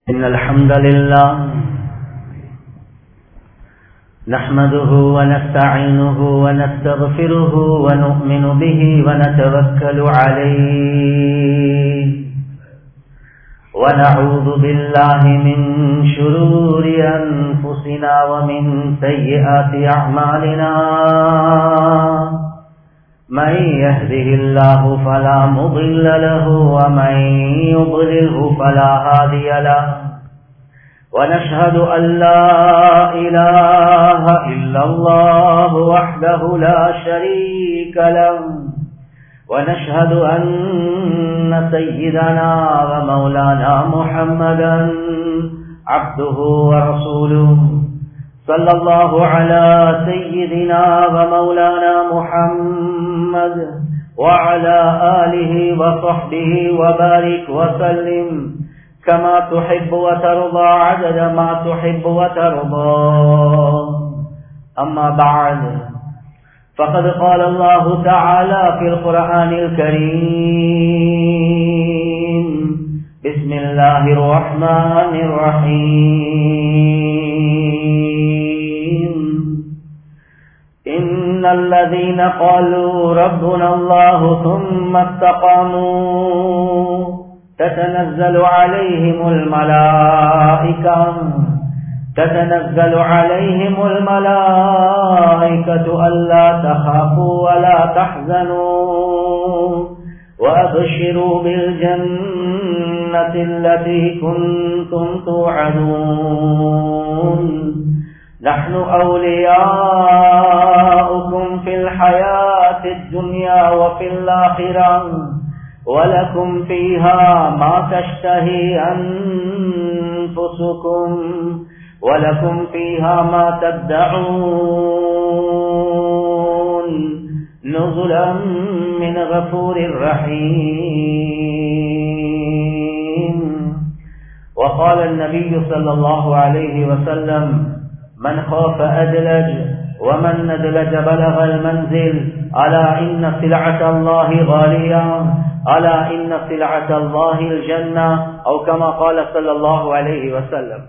إن الحمد لله نحمده ونستعينه ونستغفره ونؤمن به ونتوكل عليه ونعوذ بالله من شرور أنفسنا ومن سيئات أعمالنا من يهده الله فلا مضل له ومن يضلله فلا هادي له ونشهد أن لا إله إلا الله وحده لا شريك له ونشهد أن سيدنا ومولانا محمدا عبده ورسوله صلى الله على سيدنا ومولانا محمد وعلى آله وصحبه وبارك وسلم كما تحب وترضى عدد ما تحب وترضى أما بعد فقد قال الله تعالى في القرآن الكريم بسم الله الرحمن الرحيم إن الذين قالوا ربنا الله ثم استقاموا تتنزل عليهم الملائكة تتنزل عليهم الملائكة ألا تخافوا ولا تحزنوا وأبشروا بالجنة التي كنتم توعدون نحن أولياؤكم في الحياة الدنيا وفي الآخرة ولكم فيها ما تشتهي أنفسكم ولكم فيها ما تدعون نزلا من غفور رحيم وقال النبي صلى الله عليه وسلم من خاف أدلج ومن ندلج بلغ المنزل ألا إن سلعة الله غالية ألا إن سلعة الله الجنة أو كما قال صلى الله عليه وسلم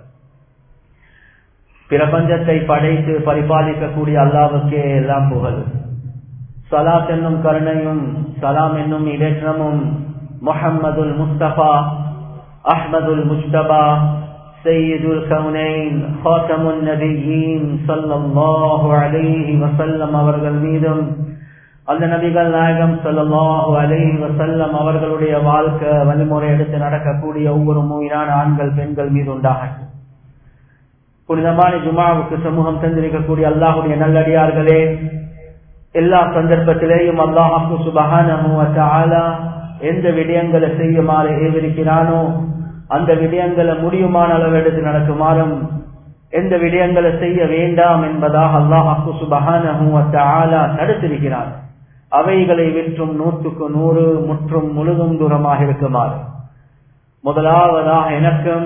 பிரபஞ்சத்தை படைத்து பரிபாலிக்கக்கூடிய அல்லாவுக்கே எல்லாம் புகழ் சலாத் என்னும் கருணையும் சலாம் என்னும் இடேற்றமும் முஹம்மதுல் முஸ்தபா அஹ்மதுல் முஸ்தபா சையீதுல் கவுனைன் ஹாத்தமுன் நபியின் ஸல்லல்லாஹு அலைஹி வஸல்லம் அவர்கள் மீதும் அந்த நபிகள் நாயகம் ஸல்லல்லாஹு அலைஹி வஸல்லம் அவர்களுடைய வாழ்க்கை வழிமுறை எடுத்து நடக்கக்கூடிய ஒவ்வொரு மூவினான ஆண்கள் பெண்கள் மீது உண்டாகட்டும் புனிதமான ஜுமாவுக்கு சமூகம் தந்திருக்கக்கூடிய அல்லாஹுடைய நல்லடியார்களே எல்லா சந்தர்ப்பத்திலேயும் அல்லாஹாக்கு சுபகான எந்த விடயங்களை செய்யுமாறு ஏவிருக்கிறானோ அந்த விடயங்களை முடியுமான அளவு எடுத்து நடக்குமாறும் எந்த விடயங்களை செய்ய வேண்டாம் என்பதாக அல்லாஹாக்கு சுபகான தடுத்திருக்கிறான் அவைகளை விற்றும் நூற்றுக்கு நூறு முற்றும் முழுதும் தூரமாக இருக்குமாறு முதலாவதாக எனக்கும்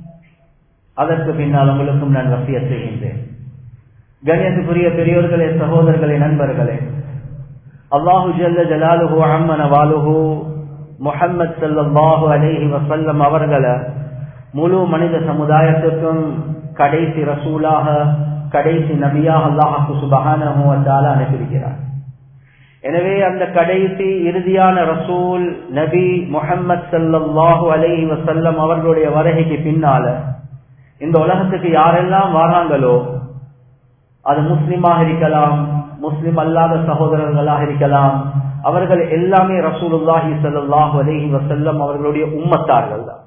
அதற்கு பின்னால் உங்களுக்கும் நான் வசிய செய்கின்றேன் கண்ணியத்துக்குரிய பெரியோர்களே சகோதரர்களே நண்பர்களே அல்லாஹு ஜல்ல ஜலாலுஹு அம்மன வாலுஹு முஹம்மது சல்லாஹு அலேஹி வசல்லம் அவர்களை முழு மனித சமுதாயத்துக்கும் கடைசி ரசூலாக கடைசி நபியாக அல்லாஹாக்கு சுபகானஹு அனுப்பியிருக்கிறார் எனவே அந்த கடைசி இறுதியான ரசூல் நபி முஹம்மது சல்லாஹூ அலேஹி வசல்லம் அவர்களுடைய வருகைக்கு பின்னால இந்த உலகத்துக்கு யாரெல்லாம் வராங்களோ அது முஸ்லிமாக இருக்கலாம் முஸ்லிம் அல்லாத சகோதரர்களாக இருக்கலாம் அவர்கள் எல்லாமே ரசூலுல்லாஹி சல்லாஹூ அலஹி வசல்லம் அவர்களுடைய உம்மத்தார்கள் தான்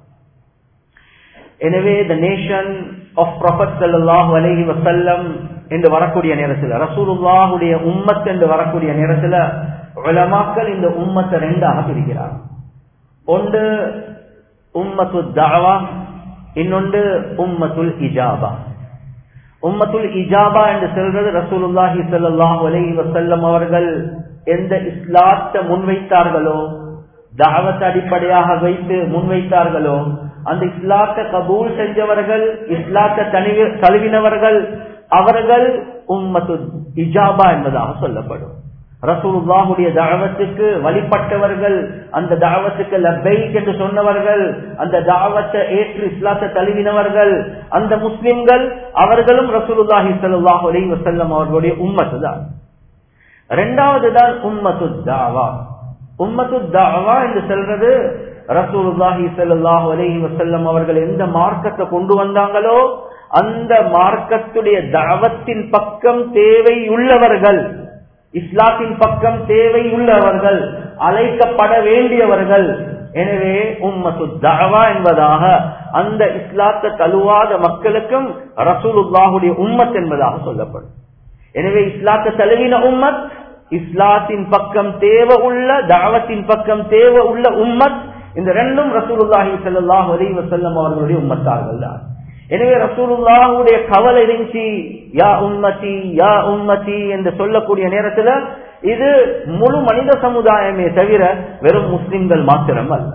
எனவே த நேஷன் ஆஃப் ப்ரொஃபட் சல்லாஹூ அலஹி வசல்லம் என்று வரக்கூடிய நேரத்தில் ரசூலுல்லாஹுடைய உம்மத் என்று வரக்கூடிய நேரத்தில் உலமாக்கள் இந்த உம்மத்தை ரெண்டாக பிரிக்கிறார் ஒன்று உம்மத்து தாவா இன்னொன்று உம்மத்துல் இஜாபா உம்மத்துல் இஜாபா என்று சொல்றது ரசூலுல்லாஹி சல்லாஹூ அலஹி வசல்லம் அவர்கள் எந்த இஸ்லாத்தை முன்வைத்தார்களோ தாவத்தை அடிப்படையாக வைத்து முன்வைத்தார்களோ அந்த இஸ்லாத்தை கபூல் செஞ்சவர்கள் இஸ்லாத்தை தழுவினவர்கள் அவர்கள் உம்மத்து இஜாபா என்பதாக சொல்லப்படும் ரசூலுல்லாஹுடைய தாவத்துக்கு வழிபட்டவர்கள் அந்த தாவத்துக்கு லப்பைக் என்று சொன்னவர்கள் அந்த தாவத்தை ஏற்று இஸ்லாத்தை தழுவினவர்கள் அந்த முஸ்லிம்கள் அவர்களும் ரசூலுல்லாஹி ஸல்லல்லாஹு அலைஹி வஸல்லம் அவர்களுடைய உம்மத்து தான் இரண்டாவது தான் உம்மத்து தாவா உம்மத்து தாவா என்று சொல்றது ரசூலுல்லாஹி ஸல்லல்லாஹு அலைஹி வஸல்லம் அவர்கள் எந்த மார்க்கத்தை கொண்டு வந்தாங்களோ அந்த மார்க்கத்துடைய தாவத்தின் பக்கம் தேவையுள்ளவர்கள் இஸ்லாத்தின் பக்கம் தேவை உள்ளவர்கள் அழைக்கப்பட வேண்டியவர்கள் எனவே உம்மத்து தவா என்பதாக அந்த இஸ்லாத்தை தழுவாத மக்களுக்கும் ரசூலுல்லாஹுடைய உம்மத் என்பதாக சொல்லப்படும் எனவே இஸ்லாத்தை தழுவின உம்மத் இஸ்லாத்தின் பக்கம் தேவை உள்ள தாவத்தின் பக்கம் தேவை உள்ள உம்மத் இந்த ரெண்டும் ரசூலுல்லாஹி ஸல்லல்லாஹு அலைஹி வஸல்லம் அவர்களுடைய உம்மத்தார்கள் தான் எனவே ரசூலுல்லாஹுடைய கவலை இருந்துச்சு யா உம்மதி யா உம்மதி என்று சொல்லக்கூடிய நேரத்துல இது முழு மனித சமுதாயமே தவிர வெறும் முஸ்லிம்கள் மாத்திரம் அல்ல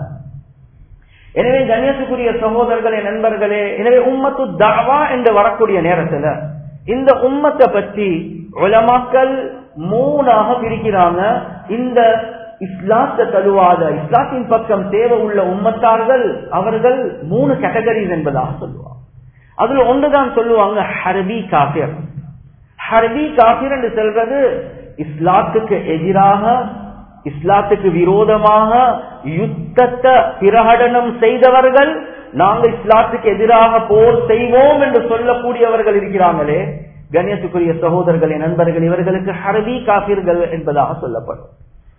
எனவே கண்ணியத்துக்குரிய சகோதரர்களே நண்பர்களே எனவே உம்மத்து தாவா என்று வரக்கூடிய நேரத்துல இந்த உம்மத்தை பற்றி உலமாக்கள் மூணாக பிரிக்கிறாங்க இந்த இஸ்லாத்தை தழுவாத இஸ்லாத்தின் பக்கம் தேவை உள்ள உம்மத்தார்கள் அவர்கள் மூணு கேட்டகரிஸ் என்பதாக சொல்லுவாங்க அதுல ஒன்றுதான் சொல்லுவாங்க ஹர்பி காபிர் ஹர்பி காபிர் என்று சொல்றது இஸ்லாத்துக்கு எதிராக இஸ்லாத்துக்கு விரோதமாக யுத்தத்தை பிரகடனம் செய்தவர்கள் நாங்கள் இஸ்லாத்துக்கு எதிராக போர் செய்வோம் என்று சொல்லக்கூடியவர்கள் இருக்கிறாங்களே கண்ணியத்துக்குரிய சகோதரர்களே நண்பர்கள் இவர்களுக்கு ஹரபி காபிர்கள் என்பதாக சொல்லப்படும்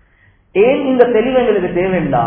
ஏன் இந்த தெளிவு எங்களுக்கு தேவைண்டா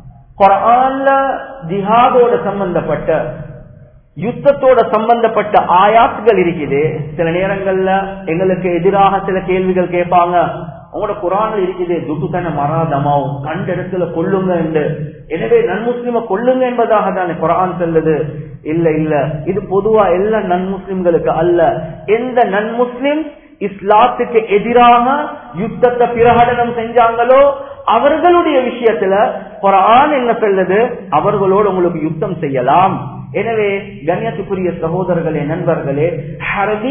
குரான்ல ஜிஹாதோட சம்பந்தப்பட்ட யுத்தத்தோட சம்பந்தப்பட்ட ஆயாத்துகள் இருக்குது சில நேரங்கள்ல எங்களுக்கு எதிராக சில கேள்விகள் கேட்பாங்க உங்களோட குரான்ல இருக்குது துட்டு தானே மராதமாவும் கண்ட இடத்துல கொள்ளுங்க என்று எனவே நன்முஸ்லிம கொள்ளுங்க என்பதாக தானே குரான் சொல்லுது இல்ல இல்ல இது பொதுவா எல்லா நன்முஸ்லிம்களுக்கு அல்ல எந்த நன்முஸ்லிம் இஸ்லாத்துக்கு எதிராக யுத்தத்தை பிரகடனம் செஞ்சாங்களோ அவர்களுடைய விஷயத்துல குரான் என்ன சொல்லுது அவர்களோடு உங்களுக்கு யுத்தம் செய்யலாம் எனவே கண்ணியத்துக்குரிய சகோதரர்களே நண்பர்களே ஹரபி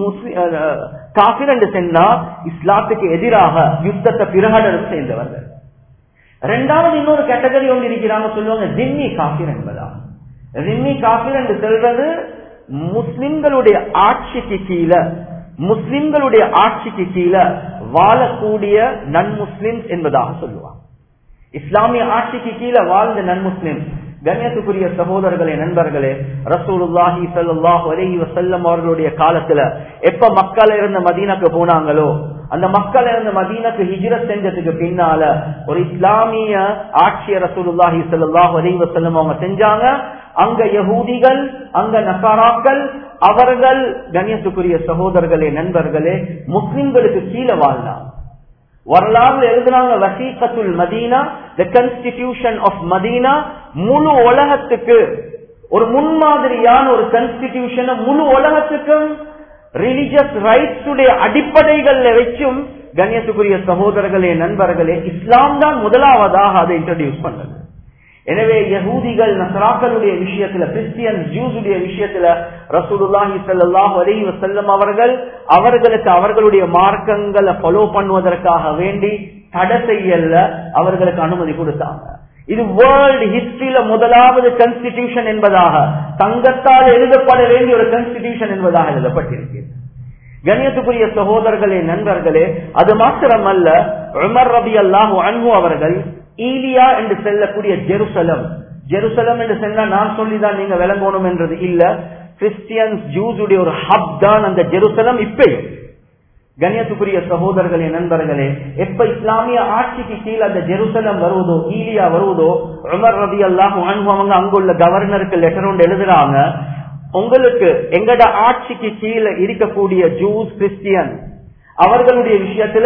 காபிர் என்று சென்னா இஸ்லாத்துக்கு எதிராக யுத்தத்தை பிரகடனம் செய்தவர்கள் இரண்டாவது இன்னொரு கேட்டகரி ஒன்று இருக்கிறாங்க சொல்லுவாங்க ஜிம்மி காபிர் என்பதா ஜிம்மி காபிர் என்று சொல்றது முஸ்லிம்களுடைய ஆட்சிக்கு கீழே முஸ்லிம்களுடைய ஆட்சிக்கு கீழே வாழக்கூடிய நன்முஸ்லிம் என்பதாக சொல்லுவாங்க இஸ்லாமிய ஆட்சிக்கு கீழே வாழ்ந்த நன்முஸ்லிம் கண்ணியத்துக்குரிய சகோதரர்களே நண்பர்களே ரசூலுல்லாஹி சல்லாஹு அலஹி வசல்லம் அவர்களுடைய காலத்துல எப்ப மக்கள் இருந்த மதீனாக்கு போனாங்களோ அந்த மக்கள் இருந்த மதீனாக்கு ஹிஜ்ரத் செஞ்சதுக்கு பின்னால ஒரு இஸ்லாமிய ஆட்சிய ரசூலுல்லாஹி சல்லாஹு அலஹி வசல்லம் அவங்க செஞ்சாங்க அங்க யகூதிகள் அங்க நசாராக்கள் அவர்கள் கண்ணியத்துக்குரிய சகோதரர்களே நண்பர்களே முஸ்லிம்களுக்கு கீழே வாழ்ந்தாங்க வரலாறு எழுதுனாங்க வசீகத்துல் Madina the constitution of Madina முழு உலகத்துக்கு ஒரு முன்மாதிரியான ஒரு கன்ஸ்டிடியூஷன் முழு உலகத்துக்கும் ரிலிஜியஸ் ரைட்ஸ் உடைய அடிப்படைகள்ல வச்சும் கண்ணியத்துக்குரிய சகோதரர்களே நண்பர்களே இஸ்லாம் தான் முதலாவதாக அதை இன்ட்ரடியூஸ் பண்ணது எனவே யகூதிகள் நசராக்களுடைய விஷயத்துல கிறிஸ்டியன் ஜூஸுடைய விஷயத்துல ரசூலுல்லாஹி ஸல்லல்லாஹு அலைஹி வஸல்லம் அவர்கள் அவர்களுக்கு அவர்களுடைய மார்க்கங்களை ஃபாலோ பண்ணுவதற்காக வேண்டி தடை செய்யல அவர்களுக்கு அனுமதி கொடுத்தாங்க இது வேர்ல்ட் ஹிஸ்டரியில முதலாவது கன்ஸ்டிடியூஷன் என்பதாக தங்கத்தால் எழுதப்பட வேண்டிய ஒரு கன்ஸ்டிடியூஷன் என்பதாக எழுதப்பட்டிருக்கு கண்ணியத்துக்குரிய சகோதரர்களே நண்பர்களே அது மாத்திரமல்ல உமர் ரபி அல்லாஹு அன்பு அவர்கள் ஈலியா என்று செல்லக்கூடிய ஜெருசலம் ஜெருசலம் என்று சென்னா நான் சொல்லிதான் நீங்க விளங்கணும் என்றது இல்ல கிறிஸ்டியன்ஸ் ஜூஸுடைய ஒரு ஹப் தான் அந்த ஜெருசலம் இப்பயும் கண்ணியத்துக்குரிய சகோதரர்களே நண்பர்களே எப்ப இஸ்லாமிய ஆட்சிக்கு கீழே அந்த ஜெருசலம் வருவதோ ஈலியா வருவதோ உமர் ரபி அல்லாஹ் அவங்க அங்குள்ள கவர்னருக்கு லெட்டர் ஒன்று எழுதுறாங்க உங்களுக்கு எங்கட ஆட்சிக்கு கீழே இருக்கக்கூடிய ஜூஸ் கிறிஸ்டியன் அவர்களுடைய விஷயத்துல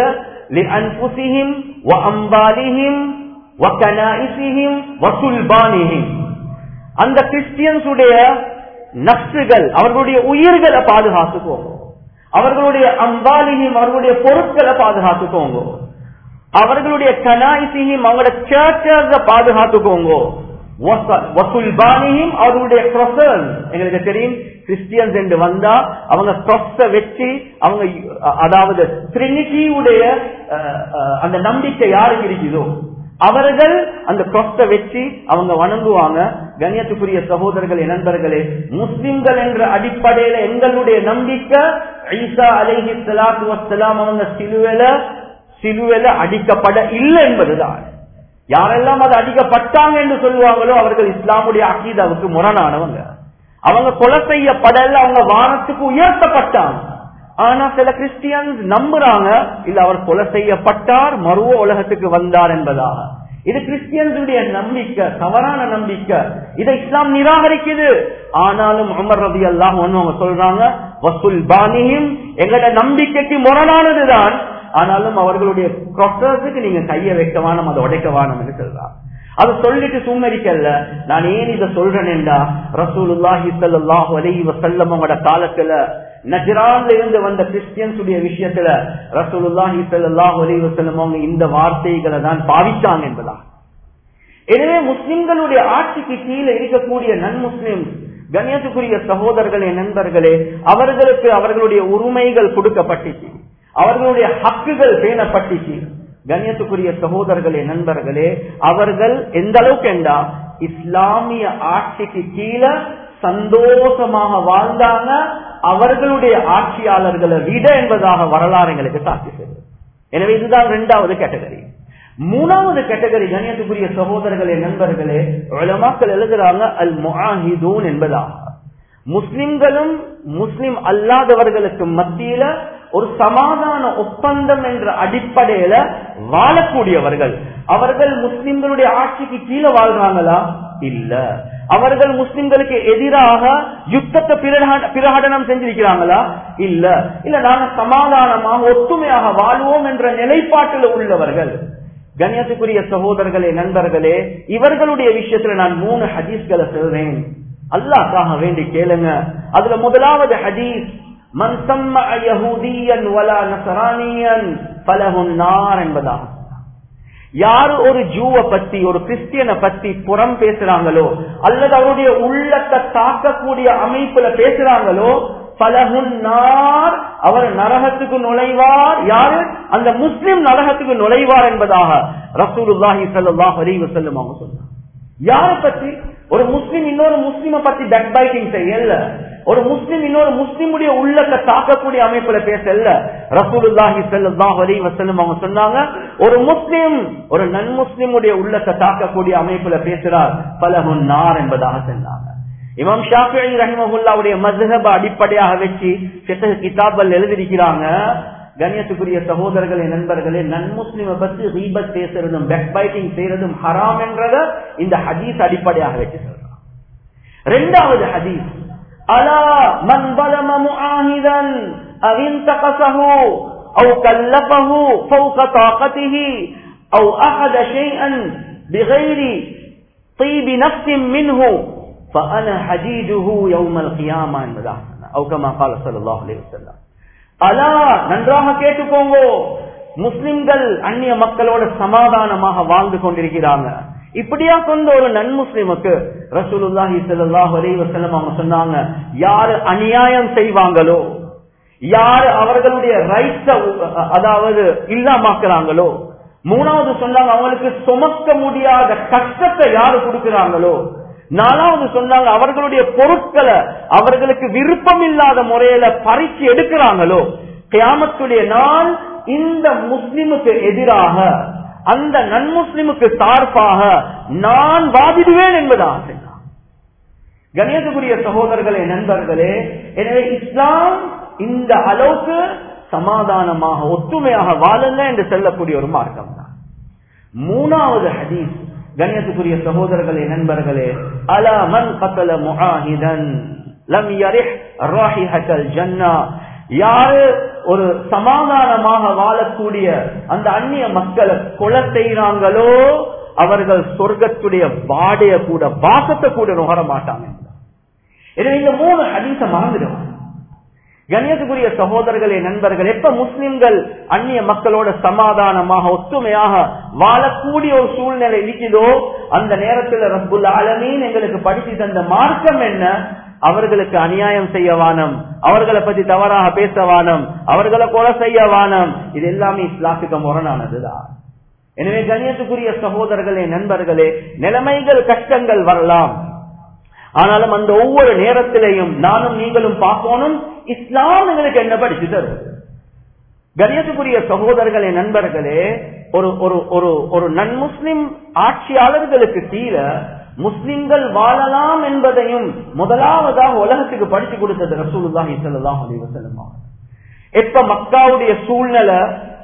அந்த கிறிஸ்டியன்ஸுடைய நப்சுகள் அவர்களுடைய உயிர்களை பாதுகாத்துக்கோங்க அவர்களுடைய அம்பாலியும் அவர்களுடைய பொருட்களை பாதுகாத்துக்கோங்க அவர்களுடைய கனாயிசியும் அவங்களோட சர்ச்சஸ பாதுகாத்துக்கோங்க வசுல்பானியும் அவருடைய crosses. எங்களுக்கு தெரியும் கிறிஸ்டியன்ஸ் என்று வந்தா அவங்க cross அ வச்சு அவங்க அஹ், அதாவது ட்ரினிட்டியுடைய அந்த நம்பிக்கை யாருக்கு இருக்குதோ அவர்கள் அந்த கொஸ்ட வச்சு அவங்க வணங்குவாங்க கண்ணியத்துக்குரிய சகோதரர்களே நண்பர்களே முஸ்லிம்கள் என்ற அடிப்படையில எங்களுடைய நம்பிக்கை ஈசா அலைஹி ஸலாத்து வஸ்ஸலாம் அவங்க சிலுவையில சிலுவையில அடிக்கப்பட இல்லை என்பதுதான் யாரெல்லாம் அது அடிக்கப்பட்டாங்க என்று சொல்லுவாங்களோ அவர்கள் இஸ்லாமுடைய அகீதாவுக்கு முரணானவங்க அவங்க கொலை செய்யப்படல அவங்க வானத்துக்கு உயர்த்தப்பட்டாங்க ஆனா சில கிறிஸ்டியன்ஸ் நம்புறாங்க இல்ல அவர் கொலை செய்யப்பட்டார் மருவ உலகத்துக்கு வந்தார் என்பதாக இது கிறிஸ்டியன்ஸுடைய நம்பிக்கை தவறான நம்பிக்கை இதை இஸ்லாம் நிராகரிக்குது ஆனாலும் உமர் ரதி அல்லாஹ் அவங்க சொல்றாங்க வசூல் பானியும் எங்களோட நம்பிக்கைக்கு முரணானதுதான் ஆனாலும் அவர்களுடைய ப்ரொசஸுக்கு நீங்க கைய வைக்க வேணும் அதை உடைக்க வேணும் என்று சொல்றாங்க அது சொல்லிட்டு சும்மரிக்கல்ல நான் ஏன் இதை சொல்றேன்டா ரசூலுல்லாஹி ஸல்லல்லாஹு அலைஹி வஸல்லம் அவங்களோட காலத்துல நஜ்ரான்ல இருந்து வந்த கிறிஸ்டியன்ஸ் உடைய விஷயத்துல ரசூலுல்லாஹி ஸல்லல்லாஹு அலைஹி வஸல்லம் அவங்க இந்த வார்த்தைகளை தான் பாவித்தாங்க என்பதா எனவே முஸ்லிம்களுடைய ஆட்சிக்கு கீழே இருக்கக்கூடிய நன் முஸ்லிம் கண்ணியத்துக்குரிய சகோதரர்களே நண்பர்களே அவர்களுக்கு அவர்களுடைய உரிமைகள் கொடுக்கப்பட்டுச்சு அவர்களுடைய ஹக்குகள் பேணப்பட்டுச்சு கண்ணியத்துக்குரிய சகோதரர்களே நண்பர்களே அவர்கள் எந்த அளவுக்கு என்றா இஸ்லாமிய ஆட்சிக்கு கீழே சந்தோஷமாக வாழ்ந்தாங்க அவர்களுடைய ஆட்சியாளர்களை விட என்பதாக வரலாறு எங்களுக்கு சாட்சி செய்யுது எனவே இதுதான் இரண்டாவது கேட்டகரி மூணாவது கேட்டகரி கண்ணியத்துக்குரிய சகோதரர்களே நண்பர்களே உலமாக்கள் எழுதுறாங்க அல் முஹிதூன் என்பதாக முஸ்லிம்களும் முஸ்லிம் அல்லாதவர்களுக்கு மத்தியில ஒரு சமாதான ஒப்பந்தம் என்ற அடிப்படையில வாழக்கூடியவர்கள் அவர்கள் முஸ்லிம்களுடைய ஆட்சிக்கு கீழே வாழ்றாங்களா இல்ல அவர்கள் முஸ்லிம்களுக்கு எதிராக யுத்தத்தை பிரகட- பிரகடனம் செஞ்சிருக்கிறாங்களா இல்ல இல்ல நாங்க சமாதானமாக ஒத்துமையாக வாழ்வோம் என்ற நிலைப்பாட்டில் உள்ளவர்கள் கண்ணியத்துக்குரிய சகோதரர்களே நண்பர்களே இவர்களுடைய விஷயத்துல நான் மூணு ஹதீஸ்களை சொல்றேன் அல்லாஹ்க்காக வேண்டி கேளுங்க அதுல முதலாவது ஹதீஸ் மன் சம்மஅ யஹூதியன் வலா நஸரானியன் ஃபலஹுன் நார் என்பதாகும் யாரு ஒரு ஜூவ பத்தி ஒரு கிறிஸ்டியனை பத்தி புறம் பேசுறாங்களோ அல்லது அவருடைய உள்ளத்தை தாக்கக்கூடிய அமைப்புல பேசுறாங்களோ பலகுன் நார் அவர் நரகத்துக்கு நுழைவார் யாரு அந்த முஸ்லிம் நரகத்துக்கு நுழைவார் என்பதாக ரசூலுல்லாஹி ஸல்லல்லாஹு அலைஹி வஸல்லம் அவங்க சொன்னாங்க யாரை பத்தி ஒரு முஸ்லிம் இன்னொரு முஸ்லிம பத்தி பேக் பைட்டிங் செய்யல ஒரு முஸ்லிம் இன்னொரு முஸ்லிமுடைய உள்ளத்தை தாக்கக்கூடிய அமைப்புல பேசல ரசூலுல்லாஹி ஸல்லல்லாஹு அலைஹி வஸல்லம் அவங்க சொன்னாங்க ஒரு முஸ்லிம் ஒரு நன் முஸ்லிமுடைய உள்ளத்தை தாக்கக்கூடிய அமைப்புல பேசுறார் பலகுன் நார் என்பதாக சொன்னாங்க இமாம் ஷாஃபிஈ ரஹிமஹுல்லாவுடைய மஸ்ஹப அடிப்படையாக வச்சு ஃபிக்ஹ் கிதாபல் எழுதியிருக்கிறாங்க கண்ணியத்துக்குரிய சகோதரர்களே நண்பர்களே நன் முஸ்லிமை பத்தி ரீபத் பேசுறதும் பேக் பைட்டிங் செய்யறதும் ஹராம் என்றத இந்த ஹதீஸ் அடிப்படையாக வச்சு சொல்றான் ரெண்டாவது ஹதீஸ் அலா மன் பலம முஆஹிதன் أو انتقصه أو كلفه فوق طاقته أو أخذ شيئا بغير طيب نفس منه فأنا حديده يوم القيامة என்பதாக சொன்னார். أو كما قال صلى الله عليه وسلم அலா நன்றாக கேட்டுக்கோங்க முஸ்லிம்கள் அந்நிய மக்களோட சமாதானமாக வாழ்ந்து கொண்டிருக்கிறாங்க இப்படியா கொண்ட ஒரு நன் முஸ்லிமுக்கு ரசூலுல்லாஹி ஸல்லல்லாஹு அலைஹி வஸல்லம் அவங்க சொன்னாங்க யாரு அநியாயம் செய்வாங்களோ யாரு அவர்களுடைய ரைட்ஸ அதாவது இல்லாமாக்குறாங்களோ மூணாவது சொன்னாங்க அவங்களுக்கு சுமக்க முடியாத கஷ்டத்தை யாரு கொடுக்கிறாங்களோ நாலாவது சொன்னாங்க அவர்களுடைய பொருட்களை அவர்களுக்கு விருப்பம் இல்லாத முறையில பறிச்சு எடுக்கிறாங்களோ கியாமத்துடைய நாள் இந்த முஸ்லிமுக்கு எதிராக அந்த நன்முஸ்லிமுக்கு சார்பாக நான் வாதிடுவேன் என்பதாக சொன்னார் கணியத்துக்குரிய சகோதரர்களே நண்பர்களே எனவே இஸ்லாம் இந்த அளவுக்கு சமாதானமாக ஒத்துமையாக வாழுங்க என்று சொல்லக்கூடிய ஒரு மார்க்கம் தான் மூணாவது ஹதீஸ் கண்ணியத்துக்குரிய சகோதரர்களே நண்பர்களே அலா மன் கத்தல முஹாஹிதன் லம் யரிஹ் ராஹிஹத்தல் ஜன்னா யாரு ஒரு சமாதானமாக வாழக்கூடிய அந்த அந்நிய மக்களை கொலை செய்யறாங்களோ அவர்கள் சொர்க்கத்துடைய வாடைய கூட வாசத்தை கூட நுகர மாட்டாங்க எனவே இந்த மூணு ஹதீஸ மறந்துடுவாங்க கண்ணியத்துக்குரிய சகோதரர்களே நண்பர்கள் எப்ப முஸ்லிம்கள் அந்நிய மக்களோட சமாதானமாக ஒத்துமையாக வாழக்கூடிய ஒரு சூழ்நிலை இருக்குதோ அந்த நேரத்தில் ரப்புல் ஆலமீன் எங்களுக்கு படித்து தந்த மார்க்கம் என்ன அவர்களுக்கு அநியாயம் செய்ய வானம் அவர்களை பத்தி தவறாக பேச வானம் அவர்களை கொலை செய்ய வானம் இது எல்லாமே இஸ்லாத்துக்கு முரணானதுதான் எனவே கணியத்துக்குரிய சகோதரர்களே நண்பர்களே நிலைமைகள் கஷ்டங்கள் வரலாம் ஆனாலும் அந்த ஒவ்வொரு நேரத்திலையும் நானும் நீங்களும் பார்க்கணும் இஸ்லாம் எங்களுக்கு என்ன படிச்சு தரும் கணியத்துக்குரிய சகோதரர்களே நண்பர்களே ஒரு ஒரு ஒரு ஒரு நன்முஸ்லிம் ஆட்சியாளர்களுக்கு கீழே முஸ்லிம்கள் வாழலாம் என்பதையும் முதலாவதாக உலகத்துக்கு படிச்சு கொடுத்தது ரசூலுல்லாஹி ஸல்லல்லாஹு அலைஹி வஸல்லம் எப்ப மக்காவுடைய சூழ்நிலை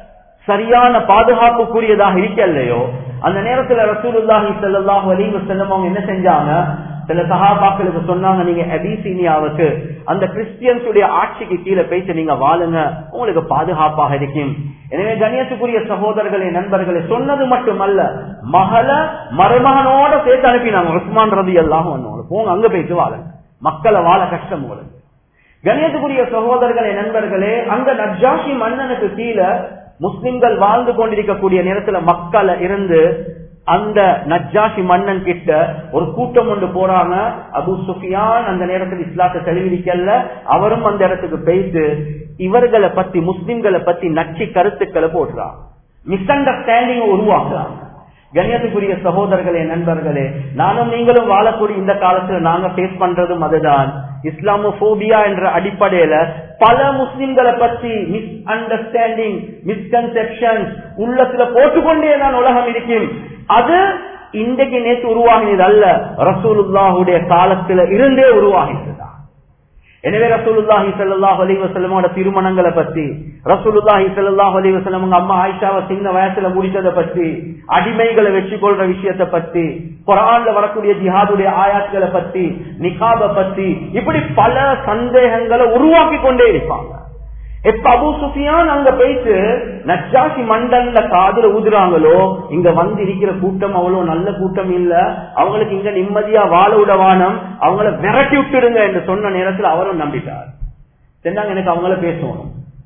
சரியான பாதுகாப்புக்குரியதாக இருக்கலையோ அந்த நேரத்துல ரசூலுல்லாஹி ஸல்லல்லாஹு அலைஹி வஸல்லம் அவங்க என்ன செஞ்சாங்க சில சகாபாக்களுக்கு சொன்னாங்க நீங்க அபிசீனியாவுக்கு அந்த கிறிஸ்டியன்ஸுடைய ஆட்சிக்கு கீழே போயிட்டு நீங்க வாழுங்க உங்களுக்கு பாதுகாப்பாக இருக்கும் எனவே கணியத்துக்குரிய சகோதரர்களே நண்பர்களே சொன்னது மட்டுமல்ல மகள மருமகனோட சேர்த்து அனுப்பினாங்க உஸ்மான் ரதி எல்லாம் வந்தவங்க போங்க அங்க போயிட்டு வாழுங்க மக்களை வாழ கஷ்டம் உங்களுக்கு கணியத்துக்குரிய சகோதரர்களே நண்பர்களே அங்க நஜாஷி மன்னனுக்கு கீழே முஸ்லிம்கள் வாழ்ந்து கொண்டிருக்கக்கூடிய நேரத்துல மக்களை இருந்து அந்த நஜாஷி மன்னன் கிட்ட ஒரு கூட்டம் ஒன்று போறாங்க அபு சுஃபியான் அந்த நேரத்தில் இஸ்லாத்தை தெளிவிக்கல அவரும் அந்த இடத்துக்கு போயிட்டு இவர்களை பத்தி முஸ்லிம்களை பத்தி நச்சு கருத்துக்களை போடுறாங்க மிஸ் அண்டர்ஸ்டாண்டிங் உருவாக்குறாங்க கண்ணியத்துக்குரிய சகோதரர்களே நண்பர்களே நானும் நீங்களும் வாழக்கூடிய இந்த காலத்துல நாங்க பேஸ் பண்றதும் அதுதான் இஸ்லாமோபியா என்ற அடிப்படையில பல முஸ்லிம்களை பற்றி மிஸ் அண்டர்ஸ்டாண்டிங் மிஸ்கன்செப்ஷன் உள்ளத்துல போட்டுக்கொண்டே தான் உலகம் இருக்கும் அது இன்றைக்கு நேற்று உருவாகினது அல்ல ரசூலுல்லாஹுடைய காலத்துல இருந்தே உருவாகினதுதான் எனவே ரசூலுல்லாஹி ஸல்லல்லாஹு அலைஹி வஸல்லமோட திருமணங்களை பத்தி ரசூலுல்லாஹி ஸல்லல்லாஹு அலைஹி வஸல்லம் உங்க அம்மா ஆயிஷாவை சின்ன வயசுல முடிச்சதை பத்தி அடிமைகளை வெற்றி கொள்ற விஷயத்தை பத்தி குரான்ல வரக்கூடிய ஜிஹாதுடைய ஆயாட்களை பத்தி நிகாப பத்தி இப்படி பல சந்தேகங்களை உருவாக்கி கொண்டே இருப்பாங்க எப்ப அபு சுஃபியான் அங்க போயிட்டு நச்சாசி மண்டல்ல காதுல ஊதுறாங்களோ இங்க வந்து இருக்கிற கூட்டம் அவ்வளவு நல்ல கூட்டம் இல்ல அவங்களுக்கு இங்க நிம்மதியா வாழ விடவானம் அவங்கள விரட்டி விட்டுடுங்க என்று சொன்ன நேரத்துல அவரும் நம்பிட்டார் சென்னாங்க எனக்கு அவங்கள பேசணும்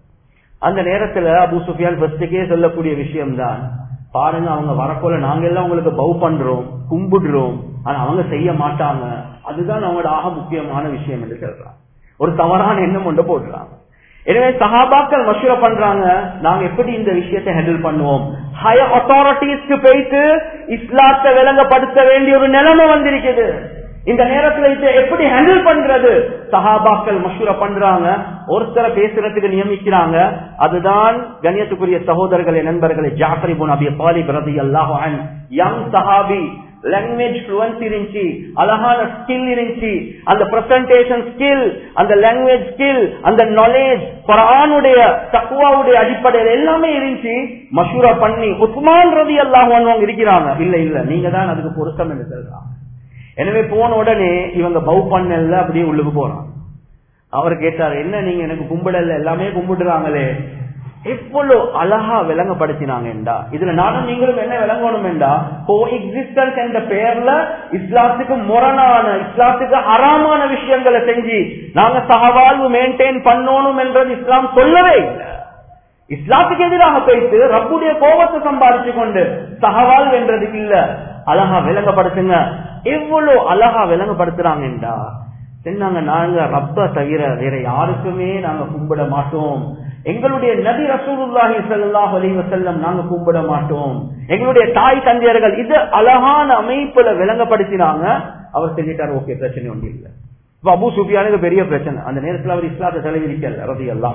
அந்த நேரத்துல அபு சுஃபியான் ஃபர்ஸ்டுக்கே சொல்லக்கூடிய விஷயம்தான் பாருங்க அவங்க வரப்போல நாங்க எல்லாம் உங்களுக்கு பவு பண்றோம் கும்பிடுறோம் ஆனா அவங்க செய்ய மாட்டாங்க அதுதான் அவங்களோட ஆக முக்கியமான விஷயம் என்று சொல்றாங்க ஒரு தவறான எண்ணம் ஒன்று போடுறாங்க எனவே சஹாபாக்கள் மஷூரா பண்றாங்க நாங்க எப்படி இந்த விஷயத்தை ஹேண்டில் பண்ணுவோம் ஹையர் அத்தாரிட்டிஸ்க்கு போயிட்டு இஸ்லாத்தை விளங்கப்படுத்த வேண்டிய ஒரு நிலைமை வந்திருக்குது இந்த நேரத்துல இதை எப்படி ஹேண்டில் பண்றது சஹாபாக்கள் மஷூரா பண்றாங்க ஒருத்தரை பேசுறதுக்கு நியமிக்கிறாங்க அதுதான் கண்ணியத்துக்குரிய சகோதரர்களே நண்பர்களே ஜாஃபரி புன் அபி பாலிப் ரதி அல்லாஹ் யங் சஹாபி லாங்குவேஜ் ஃப்ளூவன்சி இருந்துச்சு அழகான ஸ்கில் இருந்துச்சு அந்த பிரசன்டேஷன் ஸ்கில் அந்த லாங்குவேஜ் ஸ்கில் அந்த நாலேஜ் குரானுடைய தக்குவாவுடைய அடிப்படையில் எல்லாமே இருந்துச்சு மஷூரா பண்ணி உஸ்மான் ரவி அல்லாஹ் இருக்கிறாங்க இல்ல இல்ல நீங்க தான் அதுக்கு பொருத்தம் என்று சொல்றாங்க எனவே போன உடனே இவங்க பவு பண்ணல அப்படியே உள்ளுக்கு போறாங்க அவர் கேட்டார் என்ன நீங்க எனக்கு கும்பிடல எல்லாமே கும்பிடுறாங்களே எவ்வளவு அழகா விளங்கப்படுத்தினாங்கடா இதுல நானும் நீங்களும் என்ன விளங்கணும் என்றா கோ எக்ஸிஸ்டன்ஸ் என்ற பெயர்ல இஸ்லாத்துக்கு முரணான இஸ்லாத்துக்கு அறாமான விஷயங்களை செஞ்சு நாங்க சகவாழ்வு மெயின்டைன் பண்ணணும் என்றது இஸ்லாம் சொல்லவே இல்லை இஸ்லாத்துக்கு எதிராக போயிட்டு ரப்புடைய கோபத்தை சம்பாதிச்சு கொண்டு சகவாழ்வு என்றதுக்கு இல்ல அழகா விளங்கப்படுத்துங்க எவ்வளவு அழகா விளங்கப்படுத்துறாங்கடா சொன்னாங்க நாங்க ரப்ப தவிர வேற யாருக்குமே நாங்க கும்பிட மாட்டோம் எங்களுடைய நபி ரசூலுல்லாஹி ஸல்லல்லாஹு அலைஹி வஸல்லம் நாங்க கும்பிட மாட்டோம் எங்களுடைய தாய் தந்தையர்கள் இது அழகான அமைப்புல விளங்கப்படுத்தினாங்க அவர் சொல்லிட்டார் ஓகே பிரச்சனை ஒன்றும் இல்லை இப்ப அபு சுஃபியானுக்கு பெரிய பிரச்சனை அந்த நேரத்தில் அவர் இஸ்லாத்தை தலைவிரிக்கல ரதி எல்லாம்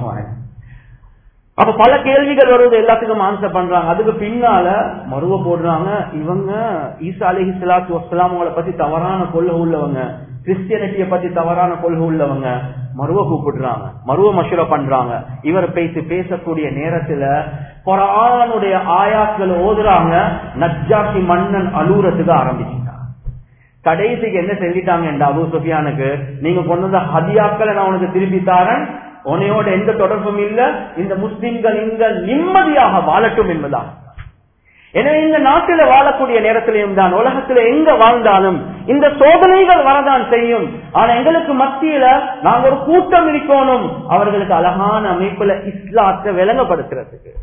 அப்ப பல கேள்விகள் வருவது எல்லாத்துக்கும் ஆன்சர் பண்றாங்க அதுக்கு பின்னால மருவ போடுறாங்க இவங்க ஈசா அலஹி சலாத்து வசலாம் அவங்கள பத்தி தவறான கொள்கை உள்ளவங்க கிறிஸ்டியனிட்டிய பத்தி தவறான கொள்கை உள்ளவங்க மருவ கூப்பிடுறாங்க மருவ மஷூரா பண்றாங்க இவர் பேசி பேசக்கூடிய நேரத்துல குரானுடைய ஆயாக்கள் ஓதுறாங்க நஜ்ஜாசி மன்னன் அலூரத்துக்கு ஆரம்பிச்சுட்டாங்க கடைசிக்கு என்ன செஞ்சிட்டாங்க அபு சுஃபியானுக்கு நீங்க கொண்டு வந்த ஹதியாக்களை நான் உனக்கு திருப்பி தாரேன் உனையோட எந்த தொடர்பும் இல்ல இந்த முஸ்லிம்கள் இங்க நிம்மதியாக வாழட்டும் என்பதான் எனவே இந்த நாட்டில வாழக்கூடிய நேரத்திலையும் தான் உலகத்துல எங்க வாழ்ந்தாலும் இந்த சோதனைகள் வரதான் செய்யும் ஆனா எங்களுக்கு மத்தியில நாங்க ஒரு கூட்டம் இருக்கணும் அவர்களுக்கு அழகான அமைப்புல இஸ்லாத்தை விளங்கப்படுத்துறதுக்கு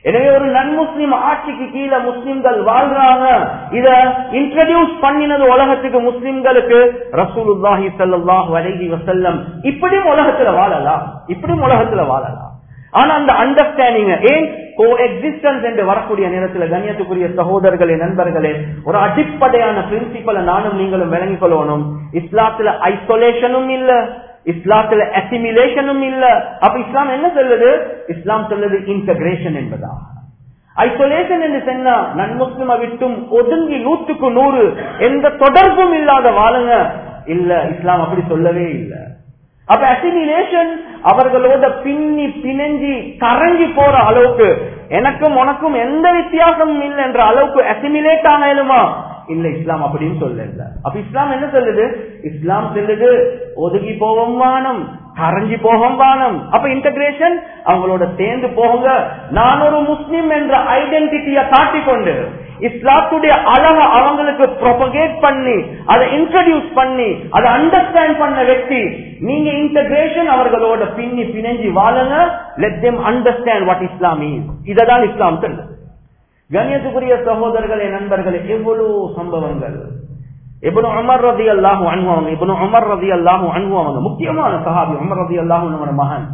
எனவே ஒரு நன்முஸ்லிம் ஆட்சிக்கு கீழே முஸ்லிம்கள் வாழ்றாங்க இத இன்ட்ரடியூஸ் பண்ணினது உலகத்துக்கு முஸ்லிம்களுக்கு ரசூலுல்லாஹி ஸல்லல்லாஹு அலைஹி வஸல்லம் இப்படியும் உலகத்துல வாழலாம் இப்படியும் உலகத்துல வாழலாம் ஆனா அந்த அண்டர்ஸ்டாண்டிங் ஏன் கோ எக்ஸிஸ்டன்ஸ் என்று வரக்கூடிய நேரத்தில் கண்ணியத்துக்குரிய சகோதரர்களே நண்பர்களே ஒரு அடிப்படையான பிரின்சிபலை நானும் நீங்களும் விளங்கிக் கொள்ளணும் இஸ்லாத்துல ஐசோலேஷனும் இல்ல இஸ்லாத்துல அசிமிலேஷனும் இல்ல அப்ப இஸ்லாம் என்ன சொல்லுது இஸ்லாம் சொல்லுது இன்டகிரேஷன் என்பதா ஐசோலேஷன் என்று சொன்னா நன்முஸ்லிம விட்டும் ஒதுங்கி நூற்றுக்கு நூறு எந்த தொடர்பும் இல்லாத வாழுங்க இல்ல இஸ்லாம் அப்படி சொல்லவே இல்லை அப்ப அசிமிலேஷன் அவர்களோட பின்னி பிணைஞ்சி கரைஞ்சி போற அளவுக்கு எனக்கும் உனக்கும் எந்த வித்தியாசமும் இல்லை என்ற அளவுக்கு அசிமிலேட் ஆகலுமா இல்ல இஸ்லாம் அப்படின்னு சொல்லல அப்ப இஸ்லாம் என்ன சொல்லுது இஸ்லாம் சொல்லுது ஒதுங்கி போவோம் வானம் கரைஞ்சி போகும் வானம் அப்ப இன்டகிரேஷன் அவங்களோட சேர்ந்து போங்க நான் ஒரு முஸ்லிம் என்ற ஐடென்டிட்டிய காட்டிக்கொண்டு இஸ்லாத்துடைய அழக அவங்களுக்கு ப்ரொபகேட் பண்ணி அதை இன்ட்ரடியூஸ் பண்ணி அதை அண்டர்ஸ்டாண்ட் பண்ண వ్యక్తి நீங்க இன்டகிரேஷன் அவர்களோட பின்னி பிணைஞ்சி வாழுங்க let them understand what Islam is இததான் இஸ்லாம் சொல்லுது கண்ணியத்துக்குரிய சகோதரர்களே நண்பர்களே எவ்வளவு சம்பவங்கள் இபனு உமர் ரதி அல்லாஹு அனுபவங்க இபனு உமர் ரதி அல்லாஹு அனுபவங்க முக்கியமான சஹாபி உமர் ரதி அல்லாஹு மகன்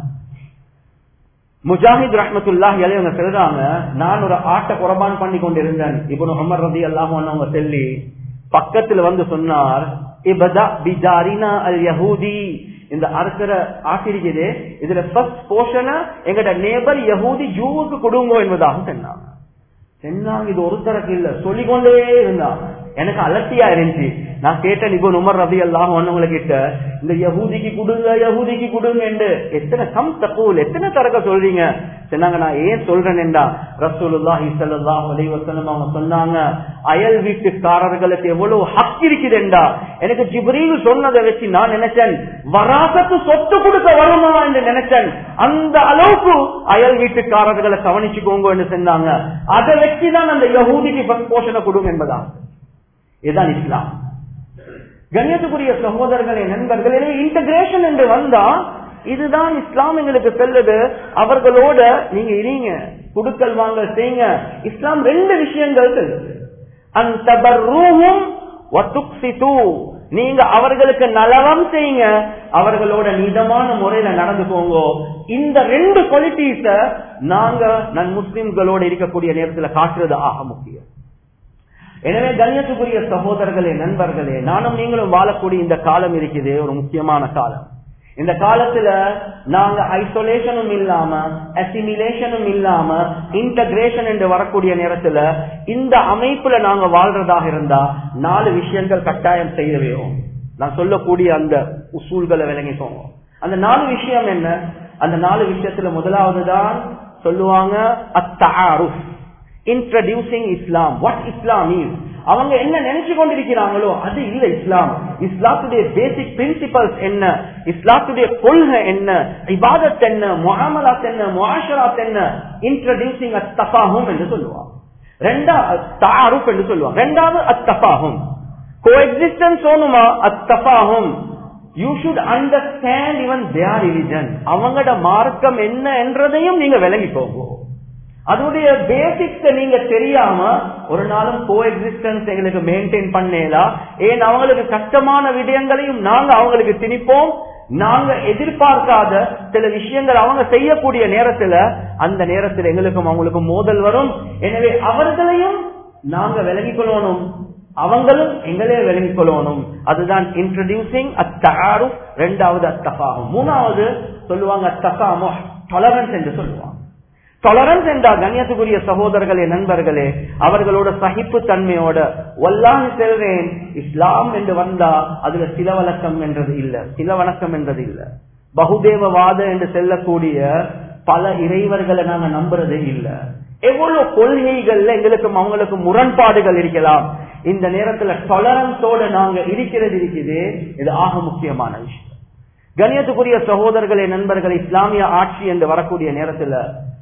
முஜாஹித் ரஹமத்துல்லாஹ் அவங்க சொல்றாங்க நான் ஒரு ஆட்டை குரபான் பண்ணி கொண்டிருந்தேன் இபனு உமர் ரதி அல்லாஹு அவங்க சொல்லி பக்கத்துல வந்து சொன்னார் இபதா பிஜாரினா அல் யஹூதி இந்த அறுக்கிற ஆசிரிக்குது இதுல ஃபர்ஸ்ட் போர்ஷனை எங்கட நேபர் யஹூதி ஜூவுக்கு கொடுங்கோ என்பதாக சொன்னாங்க சொன்னாங்க இது ஒருத்தருக்கு இல்ல சொல்லிக்கொண்டே இருந்தாங்க எனக்கு அலர்த்தியா இருந்துச்சு நான் கேட்டேன் இப்போ உமர் ரவி எல்லாம் ஒன்னவங்களை கிட்ட இந்த யகூதிக்கு கொடுங்க யகூதிக்கு கொடுங்க என்று எத்தனை கம் தப்புல் எத்தனை தரக்க சொல்றீங்க சொன்னாங்க நான் ஏன் சொல்றேன்டா ரசூலுல்லாஹி ஸல்லல்லாஹு அலைஹி வஸல்லம் அவங்க சொன்னாங்க அயல் வீட்டுக்காரர்களுக்கு எவ்வளவு ஹக் இருக்குதுண்டா எனக்கு ஜிப்ரீல் சொன்னதை வச்சு நான் நினைச்சேன் வராசத்து சொத்து கொடுக்க வருமா என்று நினைச்சேன் அந்த அளவுக்கு அயல் வீட்டுக்காரர்களை கவனிச்சுக்கோங்க என்று சொன்னாங்க அதை வச்சுதான் அந்த யகூதிக்கு ஃபர்ஸ்ட் போஷனை கொடுங்க என்பதா இதுதான் இஸ்லாம் கண்ணியத்துக்குரிய சகோதரர்களே நண்பர்களே இன்டகிரேஷன் என்று வந்தா இதுதான் இஸ்லாம் எங்களுக்கு செல்லுது அவர்களோட நீங்க இருங்க குடுக்கல் வாங்க செய்யுங்க இஸ்லாம் ரெண்டு விஷயங்கள் செல்லுது அந்த நீங்க அவர்களுக்கு நலவம் செய்யுங்க அவர்களோட நிதமான முறையில நடந்துக்கோங்க இந்த ரெண்டு குவாலிட்டிஸ நாங்க நன் முஸ்லிம்களோட இருக்கக்கூடிய நேரத்துல காட்டுறது ஆக முக்கியம் எனவே கண்ணியத்துக்குரிய சகோதரர்களே நண்பர்களே நானும் நீங்களும் வாழக்கூடிய இந்த காலம் இருக்குது ஒரு முக்கியமான காலம் இந்த காலத்துல நாங்க ஐசோலேஷனும் இல்லாம அசிமிலேஷனும் இல்லாம இன்டகிரேஷன் என்று வரக்கூடிய நேரத்துல இந்த அமைப்புல நாங்க வாழ்றதாக இருந்தா நாலு விஷயங்கள் கட்டாயம் செய்ய வேணும் நான் சொல்லக்கூடிய அந்த உசூல்களை விளங்கிக்கோங்க அந்த நாலு விஷயம் என்ன அந்த நாலு விஷயத்துல முதலாவது தான் சொல்லுவாங்க அத்தாருஃப் introducing Islam what Islam is அவங்க என்ன நினைச்சு கொண்டிருக்கிறாங்களோ அது இல்ல இஸ்லாம் இஸ்லாத்துடைய பேசிக் பிரின்சிபல்ஸ் என்ன இஸ்லாத்துடைய கொள்கை என்ன இபாதத் என்ன முகாமலாத் என்ன முஆஷராத் என்ன இன்ட்ரடியூசிங் அத்தபாகும் என்று சொல்லுவாங்க ரெண்டாவது தாருப் என்று சொல்லுவாங்க ரெண்டாவது அத்தபாகும் கோ எக்ஸிஸ்டன்ஸ் ஓனுமா அத்தபாகும் you should understand even their religion அவங்களோட மார்க்கம் என்ன என்றதையும் நீங்க விளங்கி போகும் அதனுடைய பேசிக்ஸ் நீங்க தெரியாம ஒரு நாளும் கோ எக்ஸிஸ்டன்ஸ் எங்களுக்கு மெயின்டைன் பண்ணலாம் ஏன் அவங்களுக்கு கஷ்டமான விடயங்களையும் நாங்க அவங்களுக்கு திணிப்போம் நாங்க எதிர்பார்க்காத சில விஷயங்கள் அவங்க செய்யக்கூடிய நேரத்துல அந்த நேரத்தில் எங்களுக்கும் அவங்களுக்கும் மோதல் வரும் எனவே அவர்களையும் நாங்க விலகிக் கொள்ளணும் அவங்களும் எங்களே விலகிக் கொள்ளணும் அதுதான் இன்ட்ரடியூசிங் அத்தாரும் ரெண்டாவது அத்தபாகும் மூணாவது சொல்லுவாங்க அத்தபாமோ டொலரன்ஸ் என்று சொல்லுவாங்க டொலரன்ஸ் என்றால் கண்ணியத்துக்குரிய சகோதரர்களே நண்பர்களே அவர்களோட சகிப்பு தன்மையோட வல்லாஹ் செல்வேன் இஸ்லாம் என்று வந்தா அதுல சில வழக்கம் என்றது இல்ல சில வணக்கம் என்றது இல்ல பகுதேவவாத என்று செல்லக்கூடிய பல இறைவர்களை நாங்க நம்புறதே இல்ல எவ்வளவு கொள்கைகள்ல எங்களுக்கும் அவங்களுக்கு முரண்பாடுகள் இருக்கலாம் இந்த நேரத்துல டொலரன்ஸோட நாங்க இருக்கிறது இருக்குது இது ஆக முக்கியமான விஷயம் கண்ணியத்துக்குரிய சகோதரர்களே நண்பர்கள் இஸ்லாமிய ஆட்சி என்று வரக்கூடிய நேரத்துல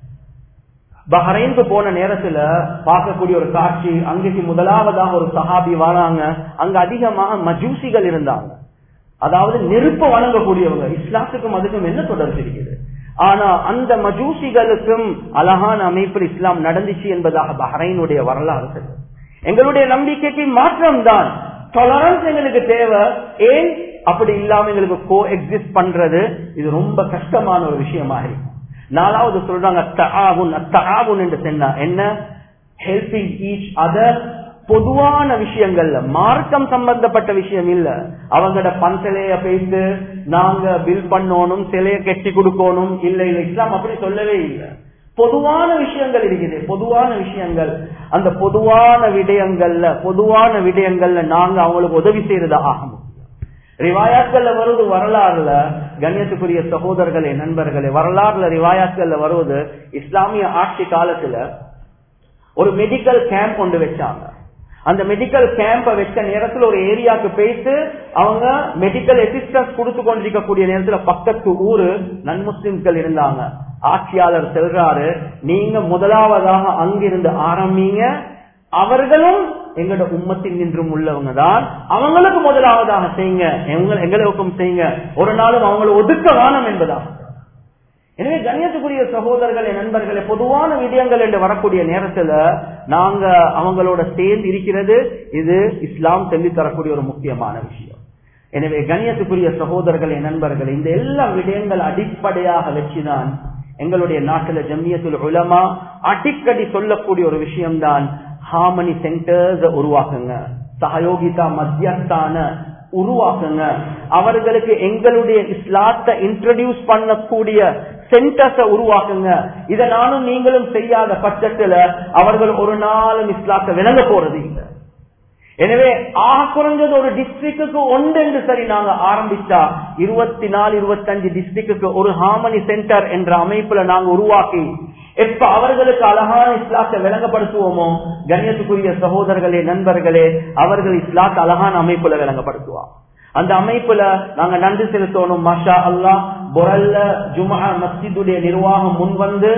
பஹரைனுக்கு போன நேரத்துல பார்க்கக்கூடிய ஒரு காட்சி அங்கேக்கு முதலாவதாக ஒரு சஹாபி வராங்க அங்க அதிகமாக மஜூசிகள் இருந்தாங்க அதாவது நெருப்ப வழங்கக்கூடியவங்க இஸ்லாத்துக்கும் அதுக்கும் என்ன தொடர்பு இருக்குது ஆனா அந்த மஜூசிகளுக்கும் அழகான அமைப்பில் இஸ்லாம் நடந்துச்சு என்பதாக பஹ்ரைனுடைய வரலாறு சொல்லுது எங்களுடைய நம்பிக்கைக்கு மாற்றம் தான் டாலரன்ஸ் எங்களுக்கு தேவை ஏன் அப்படி இல்லாம எங்களுக்கு கோ எக்ஸிஸ்ட் பண்றது இது ரொம்ப கஷ்டமான ஒரு விஷயமா இருக்கும் நாலாவது சொல்றாங்க தஆவுன் அத்தஆவுன் என்று சொன்னா என்ன ஹெல்பிங் ஈச் அதர் பொதுவான விஷயங்கள்ல மார்க்கம் சம்பந்தப்பட்ட விஷயம் இல்ல அவங்களோட பண் சிலைய பேசி நாங்க பில் பண்ணணும் சிலைய கெட்டி கொடுக்கணும் இல்ல இல்ல இஸ்லாம் அப்படி சொல்லவே இல்லை பொதுவான விஷயங்கள் இருக்குது பொதுவான விஷயங்கள் அந்த பொதுவான விடயங்கள்ல பொதுவான விடயங்கள்ல நாங்க அவங்களுக்கு உதவி செய்யறதா ஆக முடியும் ரிவாயாக்கள்ல வருவது வரலாறுல கண்ணியத்துக்குரிய சகோதரர்களே நண்பர்களே வரலாறுல ரிவாயாக்கள்ல வருவது இஸ்லாமிய ஆட்சி காலத்துல ஒரு மெடிக்கல் கேம்ப் கொண்டு வச்சாங்க அந்த மெடிக்கல் கேம்ப வச்ச நேரத்துல ஒரு ஏரியாவுக்கு போயிட்டு அவங்க மெடிக்கல் அசிஸ்டன்ஸ் கொடுத்து கொண்டிருக்கக்கூடிய நேரத்துல பக்கத்து ஊரு நன்முஸ்லிம்கள் இருந்தாங்க ஆட்சியாளர் செல்றாரு நீங்க முதலாவதாக அங்கிருந்து ஆரம்பிங்க அவர்களும் எங்களோட உம்மத்தின் நின்றும் உள்ளவங்க தான் அவங்களுக்கு முதலாவதாக செய்யுங்க எங்க- எங்களுக்கும் செய்யுங்க ஒரு நாளும் அவங்களை ஒதுக்க வானம் என்பதா எனவே கண்ணியத்துக்குரிய சகோதரர்களே நண்பர்களே பொதுவான விடயங்கள் என்று வரக்கூடிய நேரத்துல நாங்க அவங்களோட சேர்ந்து இருக்கிறது இது இஸ்லாம் சொல்லி தரக்கூடிய ஒரு முக்கியமான விஷயம் எனவே கண்ணியத்துக்குரிய சகோதரர்களே நண்பர்களே இந்த எல்லா விடயங்கள் அடிப்படையாக வச்சுதான் எங்களுடைய நாட்டுல ஜம்மியத்துல் உலமா அடிக்கடி சொல்லக்கூடிய ஒரு விஷயம்தான் ஹார்மனி சென்டர்ஸ் உருவாக்குங்க சகயோகிதா மத்தியஸ்தான உருவாக்குங்க அவர்களுக்கு எங்களுடைய இஸ்லாத்தை இன்ட்ரடியூஸ் பண்ணக்கூடிய சென்டர்ஸ உருவாக்குங்க இதை நானும் நீங்களும் செய்யாத பட்சத்துல அவர்கள் ஒரு நாளும் இஸ்லாத்தை விளங்க போறது இல்லை எனவே ஆக குறைஞ்சது ஒரு டிஸ்ட்ரிக்டுக்கு ஒன்று என்று சரி நாங்க ஆரம்பிச்சா இருபத்தி நாலு இருபத்தஞ்சு டிஸ்ட்ரிக்டுக்கு ஒரு ஹார்மனி சென்டர் என்ற அமைப்புல நாங்க உருவாக்கி எப்ப அவர்களுக்கு அழகான இஸ்லாத்தை விளங்கப்படுத்துவோமோ கண்ணியத்துக்குரிய சகோதரர்களே நண்பர்களே அவர்கள் இஸ்லாத்தை அழகான அமைப்புல விளங்கப்படுத்துவாங்க அந்த அமைப்புல நாங்க நன்றி செலுத்தணும் மாஷா அல்லாஹ் பொரல்ல ஜுமா மஸ்ஜிதுடைய நிர்வாகம் முன் வந்து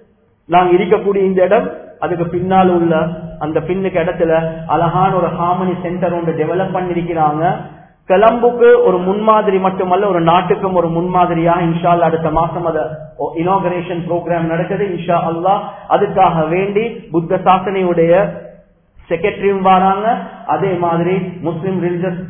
நாங்க இருக்கக்கூடிய இந்த இடம் அதுக்கு பின்னால் உள்ள அந்த பின்னுக்கு இடத்துல அழகான ஒரு ஹார்மனி சென்டர் ஒன்று டெவலப் பண்ணிருக்கிறாங்க கொலம்புக்கு ஒரு முன்மாதிரி மட்டுமல்ல ஒரு நாட்டுக்கும் ஒரு முன்மாதிரியா இன்ஷா அல்லாஹ் அடுத்த மாசம் அத இனாகரேஷன் ப்ரோக்ராம் நடக்குது இன்ஷா அல்லாஹ் அதுக்காக வேண்டி புத்த சாசனையுடைய செக்ரட்டரியும் வராங்க அதே மாதிரி முஸ்லிம் ரிலிஜியஸ்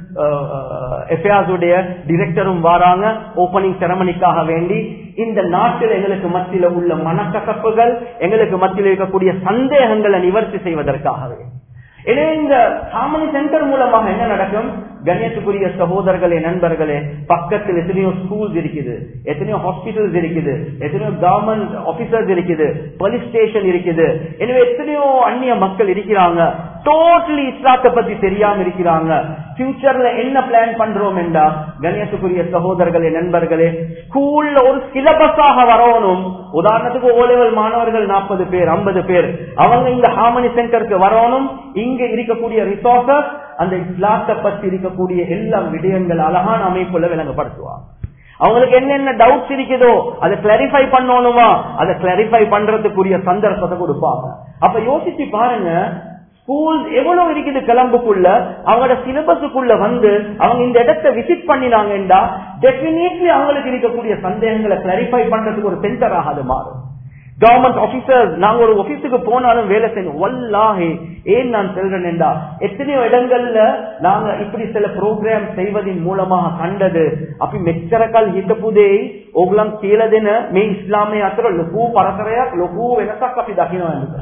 எஃப்ஐஆர்ஸ் உடைய டிரெக்டரும் வராங்க ஓபனிங் செரமனிக்காக வேண்டி இந்த நாட்டில் எங்களுக்கு மத்தியில உள்ள மனக்கசப்புகள் எங்களுக்கு மத்தியில் இருக்கக்கூடிய சந்தேகங்களை நிவர்த்தி செய்வதற்காகவே எனவே இந்த ஹார்மனி சென்டர் மூலமாக என்ன நடக்கும் கண்ணியத்துக்குரிய சகோதரர்களே நண்பர்களே பக்கத்தில் எத்தனையோ ஸ்கூல்ஸ் இருக்குது எத்தனையோ ஹாஸ்பிட்டல்ஸ் இருக்குது எத்தனையோ கவர்மெண்ட் ஆபீசர்ஸ் இருக்குது போலீஸ் ஸ்டேஷன் இருக்குது எனவே எத்தனையோ அந்நிய மக்கள் இருக்கிறாங்க டோட்டலி இஸ்லாத்தை பத்தி தெரியாம இருக்கிறாங்க ஃபியூச்சர்ல என்ன பிளான் பண்றோம் என்றா கண்ணியத்துக்குரிய சகோதரர்களே நண்பர்களே ஸ்கூல்ல ஒரு சிலபஸாக வரணும் உதாரணத்துக்கு ஓ லெவல் மாணவர்கள் நாற்பது பேர் ஐம்பது பேர் அவங்க இந்த ஹார்மனி சென்டருக்கு வரணும் இங்க இருக்கக்கூடிய ரிசோர்சஸ் அந்த இஸ்லாத்தை பத்தி இருக்கக்கூடிய எல்லா விடயங்கள் அழகான அமைப்புல விளங்கப்படுத்துவாங்க அவங்களுக்கு என்னென்ன டவுட்ஸ் இருக்குதோ அதை கிளாரிஃபை பண்ணணுமா அதை கிளாரிஃபை பண்றதுக்குரிய சந்தர்ப்பத்தை கொடுப்பாங்க அப்ப யோசிச்சு பாருங்க ஸ்கூல் எவ்வளவு இருக்குது கிளம்புக்குள்ள அவங்களோட சிலபஸுக்குள்ள வந்து அவங்க இந்த இடத்தை விசிட் பண்ணினாங்கன்றா டெபினெட்லி அவங்களுக்கு இருக்கக்கூடிய சந்தேகங்களை கிளாரிஃபை பண்றதுக்கு ஒரு சென்டராக அது மாறும் கவர்மெண்ட் ஆபீசர்ஸ் நாங்க ஒரு ஆபீஸுக்கு போனாலும் வேலை செய்யணும் வல்லாஹே ஏன் நான் சொல்றேன்டா எத்தனையோ இடங்கள்ல நாங்க இப்படி சில ப்ரோக்ராம் செய்வதன் மூலமாக கண்டது අපි මෙච්චරකල් හිටපු ඕගලන් කියලා දෙන මේ ඉස්ලාමයේ අතර ලොකු පරතරයක් ලොකු වෙනසක් අපි දකිනවා නේද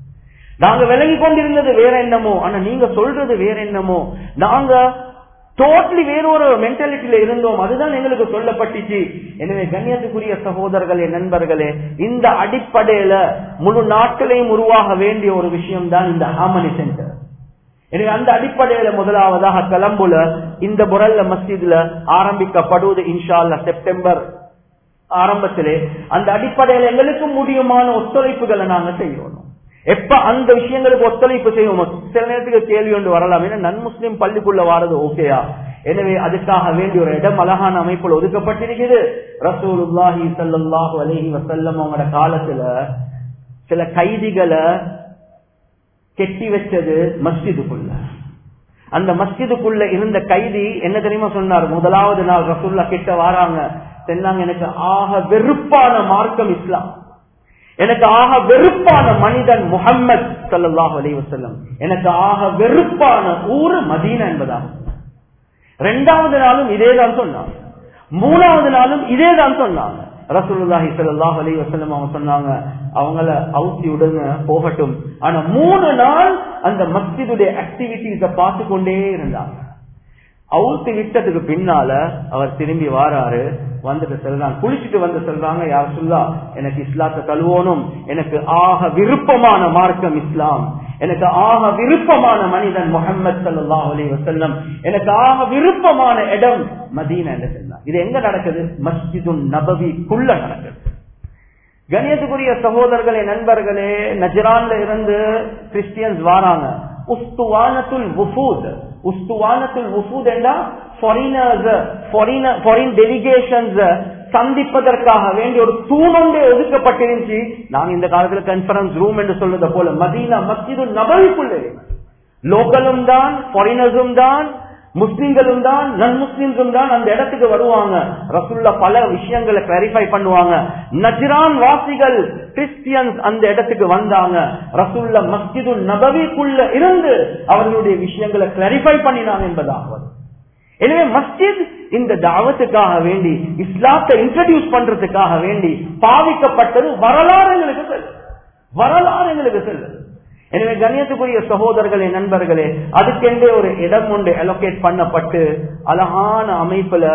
நாங்க விளங்கி கொண்டிருந்தது வேற என்னமோ ஆனா நீங்க சொல்றது வேற என்னமோ நாங்க டோட்டலி வேற ஒரு மென்டாலிட்டியில இருந்தோம் அதுதான் எங்களுக்கு சொல்லப்பட்டுச்சு எனவே கண்ணியத்துக்குரிய சகோதரர்களே நண்பர்களே இந்த அடிப்படையில முழு நாட்டிலையும் உருவாக வேண்டிய ஒரு விஷயம் தான் இந்த ஹாமனி சென்டர் எனவே அந்த அடிப்படையில முதலாவதாக கலம்புல இந்த புரல்ல மஸ்ஜித்ல ஆரம்பிக்கப்படுவது இன்ஷா அல்லா செப்டம்பர் ஆரம்பத்திலே அந்த அடிப்படையில எங்களுக்கு முடியுமான ஒத்துழைப்புகளை நாங்க செய்யணும் எப்ப அந்த விஷயங்களுக்கு ஒத்துழைப்பு செய்வோம் சில நேரத்துக்கு கேள்வி ஒன்று வரலாம் ஏன்னா நன் முஸ்லிம் பள்ளிக்குள்ள வாரது ஓகேயா எனவே அதுக்காக வேண்டிய ஒரு இடம் அழகான அமைப்புல ஒதுக்கப்பட்டிருக்குது ரசூலுல்லாஹி ஸல்லல்லாஹு அலைஹி வஸல்லம் அவங்களோட காலத்துல சில கைதிகளை கெட்டி வச்சது மஸ்ஜிதுக்குள்ள அந்த மஸ்ஜிதுக்குள்ள இருந்த கைதி என்ன தெரியுமா சொன்னார் முதலாவது நாள் ரசூல்லா கிட்ட வாராங்க சொன்னாங்க எனக்கு ஆக வெறுப்பான மார்க்கம் இஸ்லாம் எனக்கு ஆக வெறுப்பான மனிதன் முகம்மது சல்லாஹ் அலி வசல்லம் எனக்கு ஆக வெறுப்பான ஊரு மதீனா என்பதாக ரெண்டாவது நாளும் இதேதான் சொன்னாங்க மூணாவது நாளும் இதேதான் சொன்னாங்க ரசூலுல்லாஹி ஸல்லல்லாஹு அலைஹி வஸல்லம் அவங்க சொன்னாங்க அவங்கள அவுத்தி விடுங்க போகட்டும் ஆனா மூணு நாள் அந்த மஸ்ஜிதுடைய ஆக்டிவிட்டிஸ பார்த்து கொண்டே இருந்தாங்க அவுத்து விட்டதுக்கு பின்னால அவர் திரும்பி வாராரு வந்துட்டு செல்றாங்க குளிச்சுட்டு வந்து சொல்றாங்க யார் சொல்லா எனக்கு இஸ்லாத்தை தழுவோனும் எனக்கு ஆக விருப்பமான மார்க்கம் இஸ்லாம் எனக்கு ஆக விருப்பமான மனிதன் முகமது சல்லாஹ் அலி வசல்லம் எனக்கு ஆக விருப்பமான இடம் மதீனா என்று சொன்னார் இது எங்க நடக்குது மஸ்ஜிது நபவிக்குள்ள நடக்குது கணியத்துக்குரிய சகோதரர்களே நண்பர்களே நஜரான்ல இருந்து கிறிஸ்டியன்ஸ் வாராங்க உஸ்துவானத்துல் வஃபூத் உஸ்துவானத்துல் வஃபூத் என்றா ஃபாரினர்ஸ் ஃபாரின் டெலிகேஷன்ஸ் சந்திப்பதற்காக வேண்டிய ஒரு தூணொன்றே ஒதுக்கப்பட்டிருந்துச்சு நாங்க இந்த காலத்துல கான்பரன்ஸ் ரூம் என்று சொல்றத போல மதீனா மஸ்ஜிது நபவிக்குள்ளே லோக்கலும் தான் ஃபாரினர்ஸும் தான் முஸ்லிம்களும் தான் நன் முஸ்லிம்ஸும் தான் அந்த இடத்துக்கு வருவாங்க ரசுல்லா பல விஷயங்களை கிளாரிஃபை பண்ணுவாங்க நஜ்ரான் வாசிகள் கிறிஸ்டியன்ஸ் அந்த இடத்துக்கு வந்தாங்க ரசுல்லா மஸ்ஜிது நபவிக்குள்ள இருந்து அவர்களுடைய விஷயங்களை கிளாரிஃபை பண்ணினாங்க என்பதாக எனவே மஸ்ஜித் இந்த தாவத்துக்காக வேண்டி இஸ்லாத்தை இன்ட்ரடியூஸ் பண்றதுக்காக வேண்டி பாவிக்கப்பட்டது வரலாறு எங்களுக்கு செல்லும் வரலாறு எங்களுக்கு செல்லும் எனவே கண்ணியத்துக்குரிய சகோதரர்களே நண்பர்களே அதுக்கென்றே ஒரு இடம் ஒன்று அலோகேட் பண்ணப்பட்டு அழகான அமைப்புல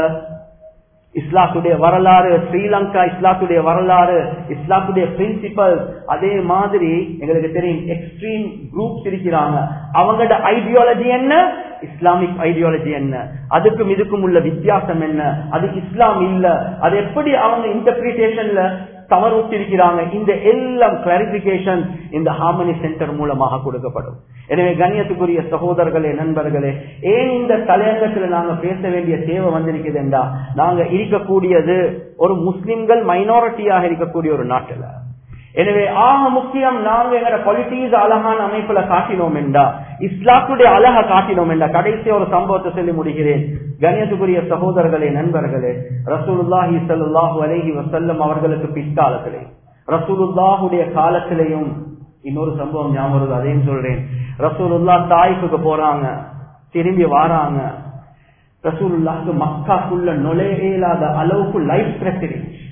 இஸ்லாத்துடைய வரலாறு ஸ்ரீலங்கா இஸ்லாத்துடைய வரலாறு இஸ்லாத்துடைய பிரின்சிபல் அதே மாதிரி எங்களுக்கு தெரியும் எக்ஸ்ட்ரீம் குரூப்ஸ் இருக்கிறாங்க அவங்களோட ஐடியாலஜி என்ன இஸ்லாமிக் ஐடியாலஜி என்ன அதுக்கும் இதுக்கும் உள்ள வித்தியாசம் என்ன அது இஸ்லாம் இல்ல அது எப்படி அவங்க இன்டர்பிரிட்டேஷன்ல தவறுத்திருக்கிறாங்க இந்த எல்லாம் கிளாரிபிகேஷன் இந்த ஹார்மனி சென்டர் மூலமாக கொடுக்கப்படும் எனவே கண்ணியத்துக்குரிய சகோதரர்களே நண்பர்களே ஏன் இந்த தலையங்கத்துல நாங்க பேச வேண்டிய தேவை வந்திருக்குது என்றா நாங்க இருக்கக்கூடியது ஒரு முஸ்லிம்கள் மைனாரிட்டியாக இருக்கக்கூடிய ஒரு நாட்டுல எனவே ஆக முக்கியம் நாங்க எங்கட பொலிட்டிக்ஸ் அழகான அமைப்புல காட்டினோம் என்றா இஸ்லாத்துடைய அழக காட்டினோம் என்றா கடைசி ஒரு சம்பவத்தை சொல்லி முடிகிறேன் கணியத்துக்குரிய சகோதரர்களே நண்பர்களே ரசூலுல்லாஹி சல்லாஹூ அலஹி வசல்லம் அவர்களுக்கு பிற்காலத்திலே ரசூலுல்லாஹுடைய காலத்திலேயும் இன்னொரு சம்பவம் ஞாபகம் அதையும் சொல்றேன் ரசூலுல்லா தாய்ப்புக்கு போறாங்க திரும்பி வாராங்க ரசூலுல்லாக்கு மக்காக்குள்ள நுழைய இயலாத அளவுக்கு லைஃப் த்ரெட்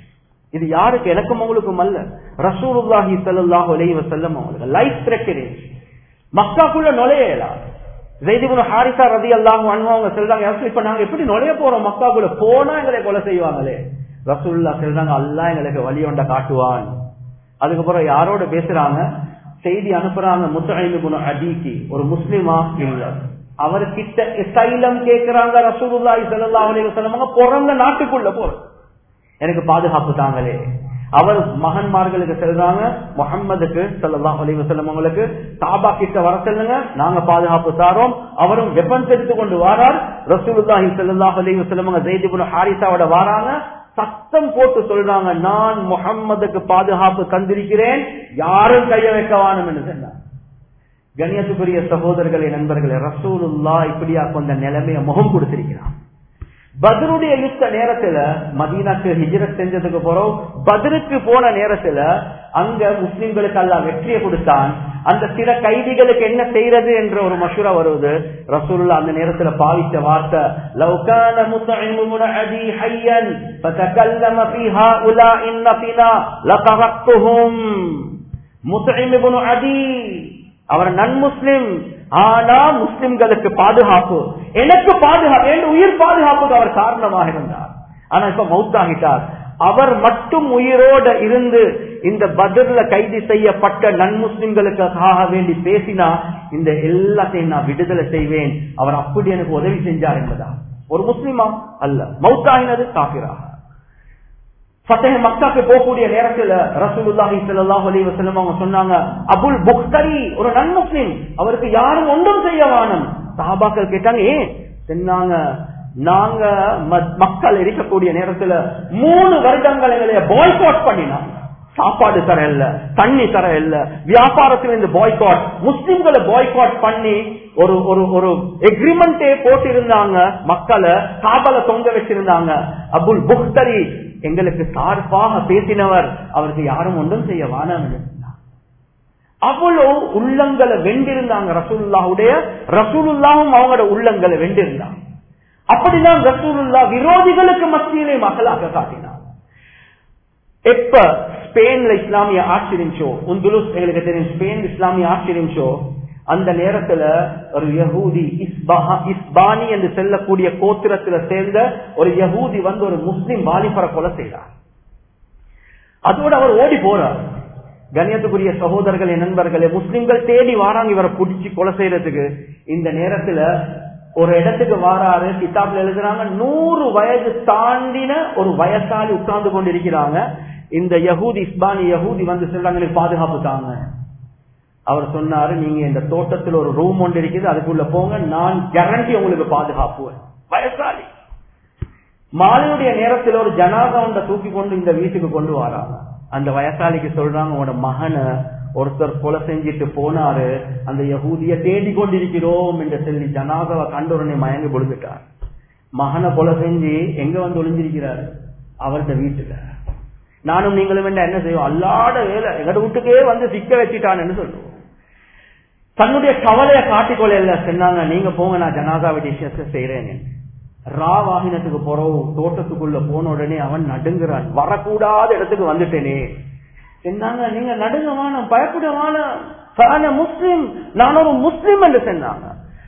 இது யாருக்கு எனக்கும் உங்களுக்கும் அல்ல ரசூலுல்லாஹி சல்லாஹூ அலஹி வசல்லம் அவங்களுக்கு லைஃப் த்ரெட் மக்காக்குள்ள நுழையலாம் ஜெய்திபுன் ஹாரிசா ரதி அல்லாஹ் அவங்க சொல்றாங்க இப்ப நாங்க எப்படி நுழைய போறோம் மக்காக்குள்ள போனா எங்களை கொலை செய்வாங்களே ரசூல்லா சொல்றாங்க அல்லா எங்களுக்கு வழி ஒண்ட காட்டுவான் அதுக்கப்புறம் யாரோட பேசுறாங்க செய்தி அனுப்புறாங்க முத்தஐந்து அடிக்கு ஒரு முஸ்லிமா இல்ல அவர்கிட்ட சைலம் கேட்கிறாங்க ரசூலுல்லாஹி ஸல்லல்லாஹு அலைஹி வஸல்லம் பிறந்த நாட்டுக்குள்ள போற எனக்கு பாதுகாப்பு தாங்களே அவர் மகன்மார்களுக்கு செல்றாங்க முகம்மதுக்கு சல்லாஹ் அலி வசல்லம் அவங்களுக்கு தாபா கிட்ட வர செல்லுங்க நாங்க பாதுகாப்பு தாரோம் அவரும் வெப்பன்ஸ் எடுத்து கொண்டு வாரார் ரசூலுல்லாஹி சல்லாஹ் அலி வசல்லம் ஜெய்திபுல் ஹாரிசாவோட வாராங்க சத்தம் போட்டு சொல்றாங்க நான் முகம்மதுக்கு பாதுகாப்பு தந்திருக்கிறேன் யாரும் கைய வைக்க வாணும் என்று சொன்னார் கண்ணியத்துக்குரிய சகோதரர்களே நண்பர்களே ரசூலுல்லா இப்படியா கொண்ட நிலைமைய முகம் கொடுத்திருக்கிறான் பத்ருடைய யுத்த நேரத்துல மதீனாக்கு ஹிஜரத் செஞ்சதுக்கு போறோம் பத்ருக்கு போன நேரத்துல அங்க முஸ்லிம்களுக்கு அல்ல வெற்றியை கொடுத்தான் அந்த சில கைதிகளுக்கு என்ன செய்யறது என்ற ஒரு மஷூரா வருவது ரசூலுல்லா அந்த நேரத்துல பாவித்த வார்த்தை லவ்கான முத்தஇமுன் அதி ஹய்யன் ஃபதகல்லம ஃபீ ஹாஉலா இன்ன ஃபினா லகரக்துஹும் முத்தஇம் இப்னு அதி அவர் நன்முஸ்லிம் ஆனா முஸ்லிம்களுக்கு பாதுகாப்பு எனக்கு பாதுகாப்பு என் உயிர் பாதுகாப்புக்கு அவர் காரணமாக இருந்தார் ஆனா இப்ப மௌத்தாகிட்டார் அவர் மட்டும் உயிரோட இருந்து இந்த பதில கைது செய்யப்பட்ட நன்முஸ்லிம்களுக்காக வேண்டி பேசினா இந்த எல்லாத்தையும் நான் விடுதலை செய்வேன் அவர் அப்படி எனக்கு உதவி செஞ்சார் என்பதா ஒரு முஸ்லிமா அல்ல மௌத்தாகினது காபிராக ஃபத்தஹ மக்காக்கு போகக்கூடிய நேரத்துல ரசூலுல்லாஹி ஸல்லல்லாஹு அலைஹி வஸல்லம் அவங்க சொன்னாங்க அபுல் புக்தரி ஒரு நன்முஸ்லிம் அவருக்கு யாரும் ஒன்றும் செய்ய வானம் சஹாபாக்கள் கேட்டாங்க ஏன் சொன்னாங்க நாங்க மக்கள் இருக்கக்கூடிய நேரத்துல மூணு வருடங்கள் எங்களை பாய்காட் பண்ணினாங்க சாப்பாடு தர இல்ல தண்ணி தர இல்ல வியாபாரத்துல இந்த பாய்காட் முஸ்லிம்களை பாய்காட் பண்ணி ஒரு ஒரு ஒரு எக்ரிமெண்டே போட்டு இருந்தாங்க மக்களை காபல தொங்க வச்சிருந்தாங்க அபுல் புக்தரி எங்களுக்கு சார்பாக பேசினவர் அவருக்கு யாரும் ஒன்றும் செய்ய வானாம் அவ்வளவு உள்ளங்களை வெண்டிருந்தாங்க ரசூலுல்லாவுடைய ரசூலுல்லாவும் அவங்களோட உள்ளங்களை வெண்டிருந்தாங்க அப்படிதான் ரசூலுல்லா விரோதிகளுக்கு மத்தியிலே மக்களாக காட்டினார் எப்ப ஸ்பெயின்ல இஸ்லாமிய ஆட்சி இருந்துச்சோ உந்துலுஸ் எங்களுக்கு தெரியும் ஸ்பெயின் இஸ்லாமிய ஆட்சி இருந்துச்சோ அந்த நேரத்துல ஒரு யகூதி இஸ்பானி என்று செல்லக்கூடிய கோத்திரத்துல சேர்ந்த ஒரு யகூதி வந்து ஒரு முஸ்லிம் வாலிபரை கொலை செய்தார் அதோட அவர் ஓடி போறார் கண்ணியத்துக்குரிய சகோதரர்களே நண்பர்களே முஸ்லிம்கள் தேடி வாராங்க இவரை பிடிச்சி கொலை செய்யறதுக்கு இந்த நேரத்துல ஒரு இடத்துக்கு வாராரு கிதாப்ல எழுதுறாங்க நூறு வயது தாண்டின ஒரு வயசாளி உட்கார்ந்து கொண்டிருக்கிறாங்க இந்த யகூதி இஸ்பானி யகூதி வந்து சொல்றாங்க எனக்கு பாதுகாப்பு தாங்க அவர் சொன்னாரு நீங்க இந்த தோட்டத்தில் ஒரு ரூம் ஒன்று இருக்குது அதுக்குள்ள போங்க நான் கேரண்டி உங்களுக்கு பாதுகாப்பு வயசாளி மாலையுடைய நேரத்தில் ஒரு ஜனாதா ஒன்றை தூக்கி கொண்டு இந்த வீட்டுக்கு கொண்டு வராங்க அந்த வயசாளிக்கு சொல்றாங்க உங்களோட மகனை ஒருத்தர் கொலை செஞ்சிட்டு போனாரு அந்த யகூதிய தேடி கொண்டிருக்கிறோம் என்று சொல்லி ஜனாதாவை கண்டுடனே மயங்கி பொழுதுட்டார் மகனை கொலை செஞ்சு எங்க வந்து ஒளிஞ்சிருக்கிறார் அவர்த வீட்டுல நானும் நீங்களும் என்ன செய்வோம் அல்லாட வேலை எங்கட வீட்டுக்கே வந்து சிக்க வச்சுட்டான்னு சொல்லுவோம் தன்னுடைய கவலையை காட்டிக்கொள்ள சொன்னாங்க நீங்க போங்க நான் ஜனாதா விஷயத்தை செய்யறேன் ரா வாகினத்துக்கு போறோம் தோட்டத்துக்குள்ள போன உடனே அவன் நடுங்குறான் வரக்கூடாத இடத்துக்கு வந்துட்டேனே சொன்னாங்க நீங்க நடுங்கவான பயப்படுவான முஸ்லிம் நான் ஒரு முஸ்லிம் என்று சொன்னாங்க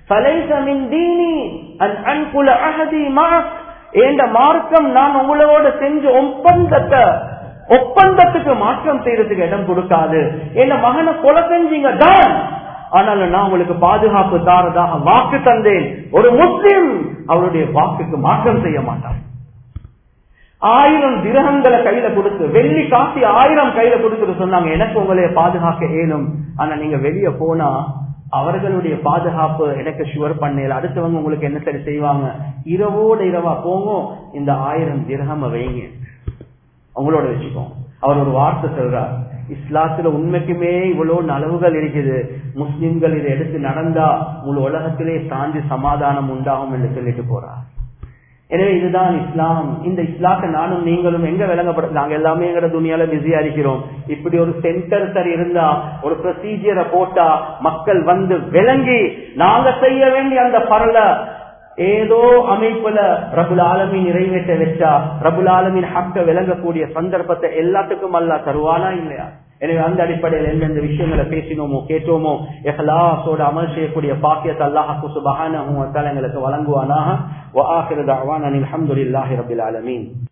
ஏண்ட மார்க்கம் நான் உங்களோட செஞ்ச ஒப்பந்தத்தை ஒப்பந்தத்துக்கு மாற்றம் செய்யறதுக்கு இடம் கொடுக்காது என்ன மகனை கொலை செஞ்சீங்க தான் ஆனாலும் நான் உங்களுக்கு பாதுகாப்பு தாரதாக வாக்கு தந்தேன் ஒரு முஸ்லிம் அவருடைய வாக்குக்கு மாற்றம் செய்ய மாட்டார் ஆயிரம் திரகங்களை கையில கொடுத்து வெள்ளி காசி ஆயிரம் கையில கொடுத்துட்டு சொன்னாங்க எனக்கு உங்களை பாதுகாக்க இயலும் ஆனா நீங்க வெளியே போனா அவர்களுடைய பாதுகாப்பு எனக்கு ஷுவர் பண்ணல அடுத்தவங்க உங்களுக்கு என்ன சரி செய்வாங்க இரவோட இரவா போங்க இந்த ஆயிரம் திரகம வைங்க அவங்களோட வச்சுக்கோங்க அவர் ஒரு வார்த்தை சொல்றார் இஸ்லாத்துல உண்மைக்குமே இவ்வளவு நலவுகள் இருக்குது முஸ்லிம்கள் இதை எடுத்து நடந்தா முழு உலகத்திலே சாந்தி சமாதானம் உண்டாகும் என்று சொல்லிட்டு போறார் எனவே இதுதான் இஸ்லாம் இந்த இஸ்லாத்தை நானும் நீங்களும் எங்க விளங்கப்பட நாங்க எல்லாமே எங்கட துணியால பிஸியா இருக்கிறோம் இப்படி ஒரு சென்டர் சரி இருந்தா ஒரு ப்ரொசீஜரை போட்டா மக்கள் வந்து விளங்கி நாங்க செய்ய வேண்டிய அந்த பரல ஏதோ அமைப்புல ரபுல் ஆலமின் நிறைவேற்ற வச்சா ரபுல் ஆலமின் ஹக்க விளங்கக்கூடிய சந்தர்ப்பத்தை எல்லாத்துக்கும் அல்ல தருவானா இல்லையா எனவே அந்த அடிப்படையில் எந்தெந்த விஷயங்களை பேசினோமோ கேட்டோமோ எஹ்லாசோட அமல் செய்யக்கூடிய பாக்கியத்தை அல்லாஹு சுபஹான எங்களுக்கு வழங்குவானாக وآخر دعوانا الحمد لله رب العالمين